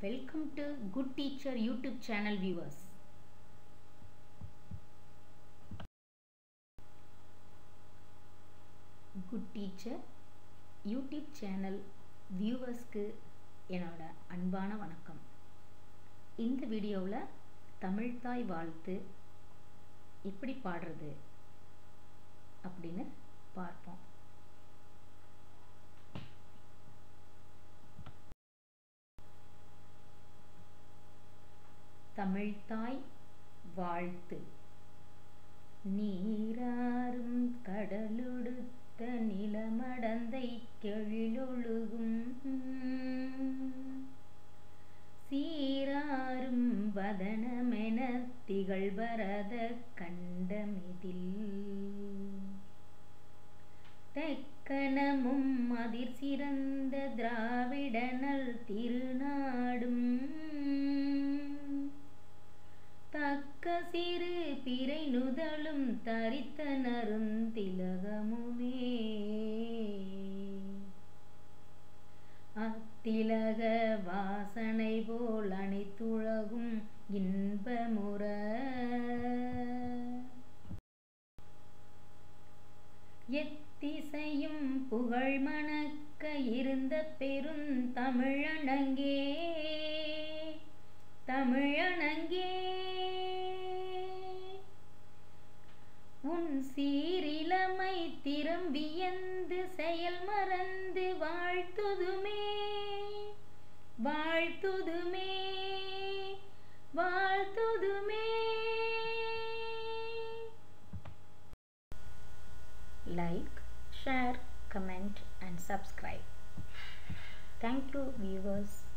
Welcome to Good Teacher YouTube channel viewers. Good teacher YouTube channel வியூவர்ஸ்க்கு என்னோட அன்பான வணக்கம் இந்த வீடியோவில் தமிழ்தாய் வாழ்த்து எப்படி பாடுறது அப்படின்னு பார்ப்போம் தமிழ்தாய் வாழ்த்து நீராறும் கடலுடுத்த நிலமடந்தை கெழிலொழுகும் சீராறும் வதனமென திகழ்வரத கண்டமிதில் தெக்கணமும் அதிர் சிறந்த திராவிடனல் திருநாடும் தக்க சிறு பிறை நுதலும் தரித்த நருந்திலகமுமே அத்திலக வாசனை போல் அனைத்துலகும் இன்பமுற எத்திசையும் புகழ் மணக்க இருந்த பெருந்தமிழனங்கே தமிழனங்கே உன் சீரிலமை திரும்பியந்து செயல் மறந்து வாழ்த்துதுமே வாழ்த்துதுமே வாழ்த்துதுமே like share comment and subscribe thank you viewers